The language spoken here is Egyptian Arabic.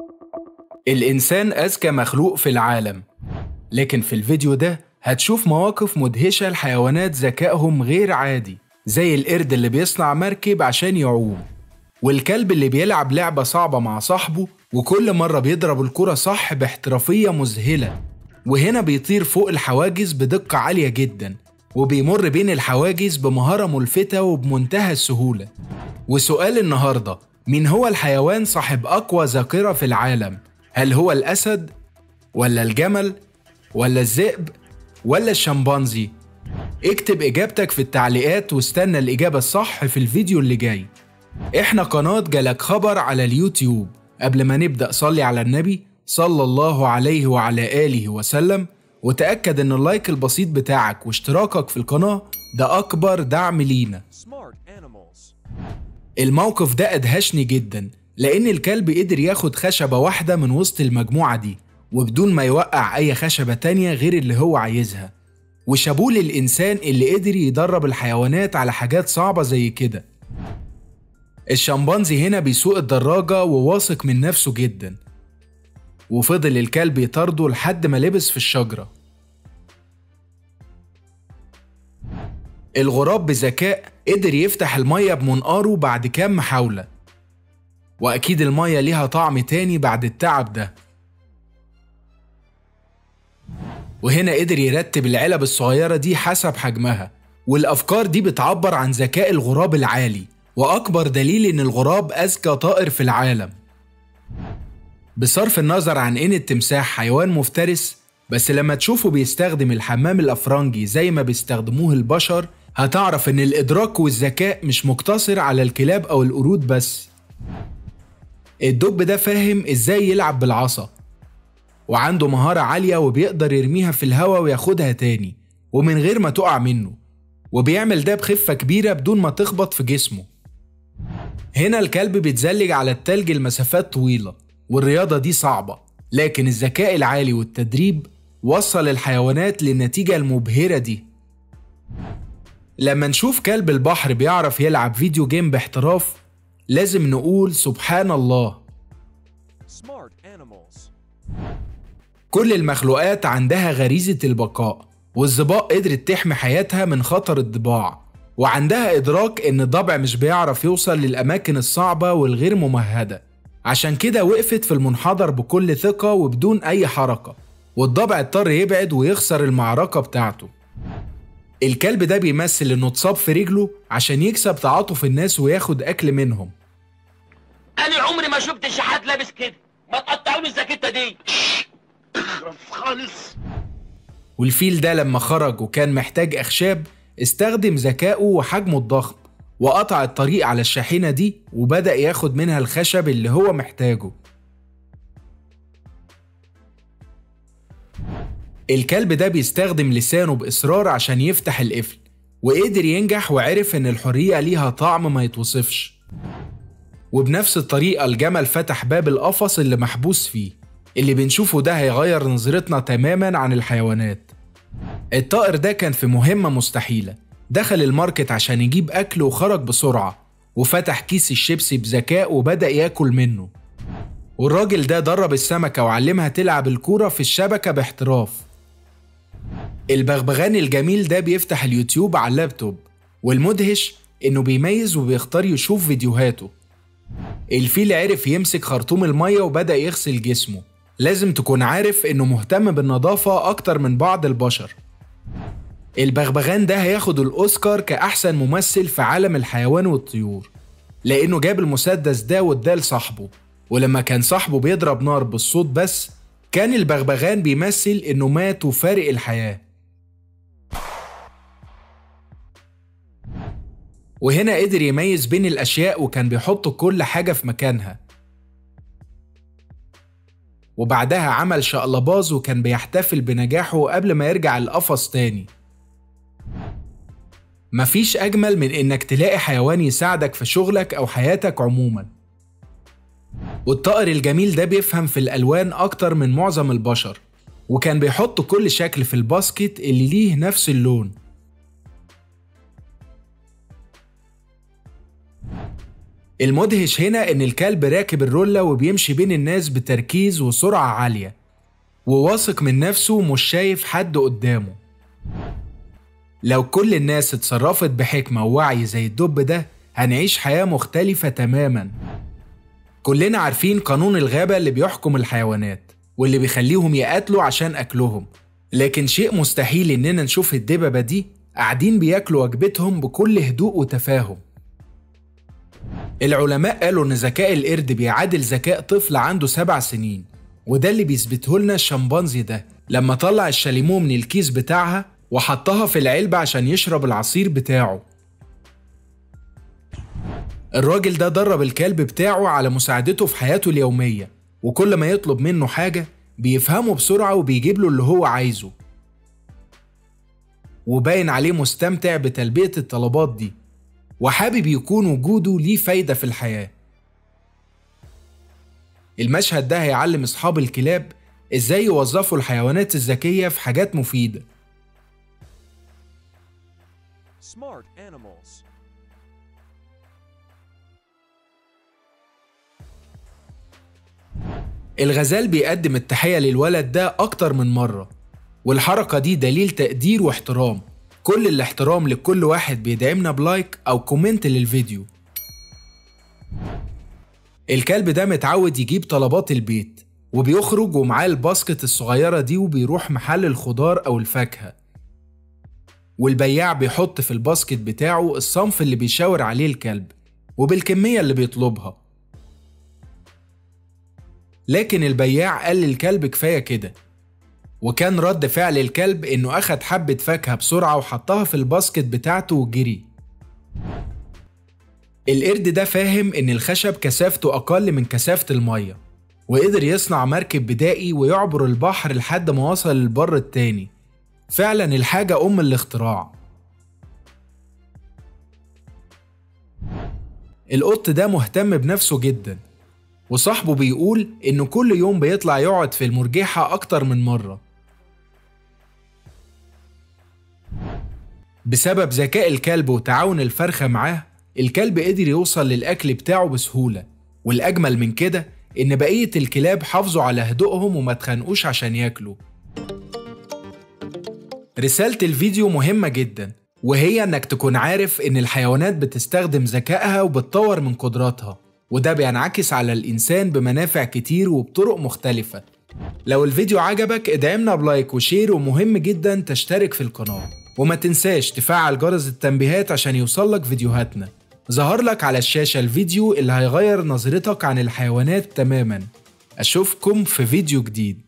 الإنسان أذكى مخلوق في العالم لكن في الفيديو ده هتشوف مواقف مدهشة لحيوانات ذكائهم غير عادي زي القرد اللي بيصنع مركب عشان يعوم والكلب اللي بيلعب لعبة صعبة مع صاحبه وكل مرة بيضرب الكرة صح باحترافية مذهلة وهنا بيطير فوق الحواجز بدقة عالية جدا وبيمر بين الحواجز بمهارة ملفتة وبمنتهى السهولة وسؤال النهاردة مين هو الحيوان صاحب أقوى ذاكرة في العالم؟ هل هو الأسد؟ ولا الجمل؟ ولا الذئب؟ ولا الشمبانزي؟ اكتب إجابتك في التعليقات واستنى الإجابة الصح في الفيديو اللي جاي احنا قناة جالك خبر على اليوتيوب قبل ما نبدأ صلي على النبي صلى الله عليه وعلى آله وسلم وتأكد إن اللايك البسيط بتاعك واشتراكك في القناة ده أكبر دعم لينا Smart animals. الموقف ده أدهشني جدا لأن الكلب قدر ياخد خشبة واحدة من وسط المجموعة دي وبدون ما يوقع أي خشبة تانية غير اللي هو عايزها وشابوه للإنسان اللي قدر يدرب الحيوانات على حاجات صعبة زي كده الشمبانزي هنا بيسوق الدراجة وواثق من نفسه جدا وفضل الكلب يطارده لحد ما لبس في الشجرة الغراب بذكاء قدر يفتح المية بمنقاره بعد كام محاولة وأكيد المية ليها طعم تاني بعد التعب ده وهنا قدر يرتب العلب الصغيرة دي حسب حجمها والأفكار دي بتعبر عن ذكاء الغراب العالي وأكبر دليل إن الغراب أذكى طائر في العالم بصرف النظر عن إن التمساح حيوان مفترس بس لما تشوفه بيستخدم الحمام الأفرنجي زي ما بيستخدموه البشر هتعرف إن الإدراك والذكاء مش مقتصر على الكلاب أو القرود بس الدب ده فاهم إزاي يلعب بالعصا وعنده مهارة عالية وبيقدر يرميها في الهواء وياخدها تاني ومن غير ما تقع منه وبيعمل ده بخفة كبيرة بدون ما تخبط في جسمه هنا الكلب بيتزلج على التلج لمسافات طويلة والرياضة دي صعبة لكن الذكاء العالي والتدريب وصل الحيوانات للنتيجة المبهرة دي لما نشوف كلب البحر بيعرف يلعب فيديو جيم باحتراف لازم نقول سبحان الله Smart animals. كل المخلوقات عندها غريزة البقاء والظباء قدرت تحمي حياتها من خطر الضباع وعندها إدراك إن الضبع مش بيعرف يوصل للأماكن الصعبة والغير ممهدة عشان كده وقفت في المنحدر بكل ثقة وبدون أي حركة والضبع اضطر يبعد ويخسر المعركة بتاعته الكلب ده بيمثل إنه اتصاب في رجله عشان يكسب تعاطف الناس وياخد أكل منهم انا عمري ما شفت شحات لابس كده ما تقطعوا لي الزاكيته دي خالص والفيل ده لما خرج وكان محتاج أخشاب استخدم ذكائه وحجمه الضخم وقطع الطريق على الشاحنة دي وبدأ ياخد منها الخشب اللي هو محتاجه الكلب ده بيستخدم لسانه بإصرار عشان يفتح القفل وقدر ينجح وعرف إن الحرية ليها طعم ما يتوصفش وبنفس الطريقة الجمل فتح باب القفص اللي محبوس فيه اللي بنشوفه ده هيغير نظرتنا تماما عن الحيوانات الطائر ده كان في مهمة مستحيلة دخل الماركت عشان يجيب أكل وخرج بسرعة وفتح كيس الشيبسي بذكاء وبدأ ياكل منه والراجل ده درب السمكة وعلمها تلعب الكورة في الشبكة باحتراف البغبغان الجميل ده بيفتح اليوتيوب على اللابتوب والمدهش إنه بيميز وبيختار يشوف فيديوهاته الفيل عرف يمسك خرطوم المية وبدأ يغسل جسمه لازم تكون عارف إنه مهتم بالنظافة أكتر من بعض البشر البغبغان ده هياخد الأوسكار كأحسن ممثل في عالم الحيوان والطيور لأنه جاب المسدس ده واداه لصاحبه ولما كان صاحبه بيضرب نار بالصوت بس كان البغبغان بيمثل إنه مات وفارق الحياة وهنا قدر يميز بين الأشياء وكان بيحط كل حاجة في مكانها وبعدها عمل شقلباز وكان بيحتفل بنجاحه قبل ما يرجع القفص تاني مفيش أجمل من إنك تلاقي حيوان يساعدك في شغلك أو حياتك عموما والطائر الجميل ده بيفهم في الألوان أكتر من معظم البشر وكان بيحط كل شكل في الباسكت اللي ليه نفس اللون المدهش هنا إن الكلب راكب الرولة وبيمشي بين الناس بتركيز وسرعة عالية وواثق من نفسه ومش شايف حد قدامه لو كل الناس اتصرفت بحكمة ووعي زي الدب ده هنعيش حياة مختلفة تماما كلنا عارفين قانون الغابة اللي بيحكم الحيوانات واللي بيخليهم يقاتلوا عشان أكلهم لكن شيء مستحيل إننا نشوف الدببة دي قاعدين بياكلوا وجبتهم بكل هدوء وتفاهم العلماء قالوا إن ذكاء القرد بيعادل ذكاء طفل عنده سبع سنين وده اللي بيثبته لنا الشمبانزي ده لما طلع الشاليمو من الكيس بتاعها وحطها في العلبة عشان يشرب العصير بتاعه الراجل ده درب الكلب بتاعه على مساعدته في حياته اليومية وكل ما يطلب منه حاجة بيفهمه بسرعة وبيجيب له اللي هو عايزه وباين عليه مستمتع بتلبية الطلبات دي وحابب يكون وجوده ليه فايدة في الحياة المشهد ده هيعلم أصحاب الكلاب إزاي يوظفوا الحيوانات الذكية في حاجات مفيدة Smart animals. الغزال بيقدم التحية للولد ده أكتر من مرة والحركة دي دليل تقدير واحترام كل الاحترام لكل واحد بيدعمنا بلايك أو كومنت للفيديو الكلب ده متعود يجيب طلبات البيت وبيخرج ومعاه الباسكت الصغيرة دي وبيروح محل الخضار أو الفاكهة والبياع بيحط في الباسكت بتاعه الصنف اللي بيشاور عليه الكلب وبالكمية اللي بيطلبها لكن البياع قال للكلب كفاية كده وكان رد فعل الكلب إنه أخد حبة فاكهة بسرعة وحطها في الباسكت بتاعته وجري القرد ده فاهم إن الخشب كثافته أقل من كثافة المية وقدر يصنع مركب بدائي ويعبر البحر لحد ما وصل للبر التاني فعلا الحاجة أم الاختراع القط ده مهتم بنفسه جدا وصاحبه بيقول إنه كل يوم بيطلع يقعد في المرجحة أكتر من مرة بسبب ذكاء الكلب وتعاون الفرخة معاه الكلب قدر يوصل للأكل بتاعه بسهولة والأجمل من كده إن بقية الكلاب حافظوا على هدوءهم وما تخانقوش عشان ياكلوا رسالة الفيديو مهمة جدا وهي إنك تكون عارف إن الحيوانات بتستخدم ذكائها وبتطور من قدراتها وده بينعكس على الإنسان بمنافع كتير وبطرق مختلفة لو الفيديو عجبك ادعمنا بلايك وشير ومهم جدا تشترك في القناة وما تنساش تفعل جرس التنبيهات عشان يوصلك فيديوهاتنا ظهر لك على الشاشة الفيديو اللي هيغير نظرتك عن الحيوانات تماما أشوفكم في فيديو جديد